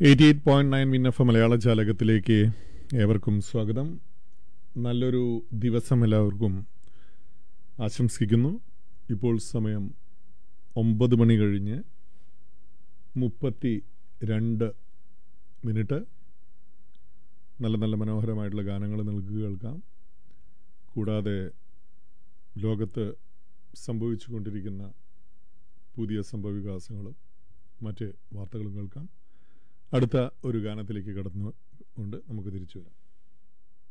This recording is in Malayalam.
eighty eight point nine win F മലയാള ജാലകത്തിലേക്ക് ഏവർക്കും സ്വാഗതം നല്ലൊരു ദിവസം എല്ലാവർക്കും ആശംസിക്കുന്നു ഇപ്പോൾ സമയം ഒമ്പത് മണി കഴിഞ്ഞ് മുപ്പത്തി രണ്ട് മിനിറ്റ് നല്ല നല്ല മനോഹരമായിട്ടുള്ള ഗാനങ്ങൾ നിങ്ങൾക്ക് കേൾക്കാം കൂടാതെ ലോകത്ത് സംഭവിച്ചു കൊണ്ടിരിക്കുന്ന പുതിയ സംഭവവികാസങ്ങളും മറ്റ് വാർത്തകളും കേൾക്കാം അടുത്ത ഒരു ഗാനത്തിലേക്ക് കടന്നു കൊണ്ട് നമുക്ക് തിരിച്ചു വരാം